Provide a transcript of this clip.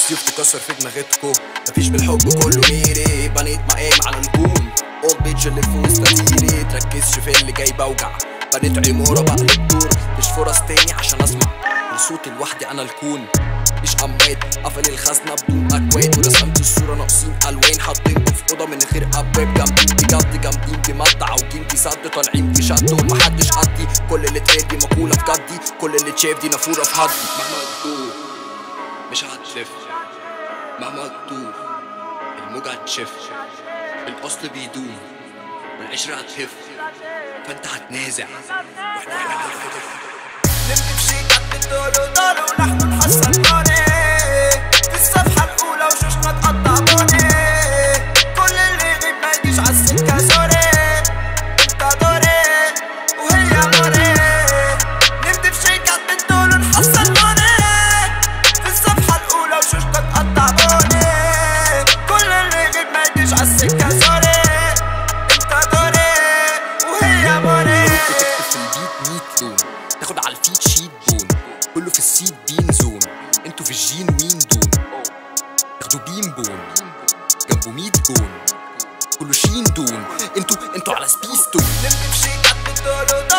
السيوف تكسر في دماغتكو مفيش بالحب كله ميري بنيت مقام على الكون اولد بيتش اللي في وسط تيري تركزش في اللي جاي بوجع بنيت عمارة بقلب دور مش فرص تاني عشان اسمع من صوتي لوحدي انا الكون مش اموات قفل الخزنة بدون اكواد ورسمت الصورة ناقصين الوان حاطينكم في اوضة من غير ابواب جنبي بجد جامدين بمدع عوجين في سد طالعين في شد ومحدش قدي كل اللي اتقال دي مقولة في جدي كل اللي اتشاف دي نافورة في هدي مهما تدور مش هتلف مهما تدور الموجة هتشف الأصل بيدوم والعشرة هتهف فأنت هتنازع واحنا واحنا هنلف نمت بشيك الدولو دولو ونحن نحصل بوني في الصفحة الأولى وشوشنا تقطع بوني كل اللي يغيب ما يجيش عالسكة سوري انت دوري وهي موري نمت بشيك الدولو نحصل بوني في الصفحة الأولى وشوشنا تقطع بوني كل اللي يغيب ما يجيش عالسكة سوري انت دوري وهي موري تكتب في البيت 100 لون تاخد على الفيت شيت بون كله في السيت بين زون انتوا في الجين وين دون تاخدوا بين بون جنبه 100 جون كله شين دون انتوا انتوا على سبيس تون نمت بشيك الدولو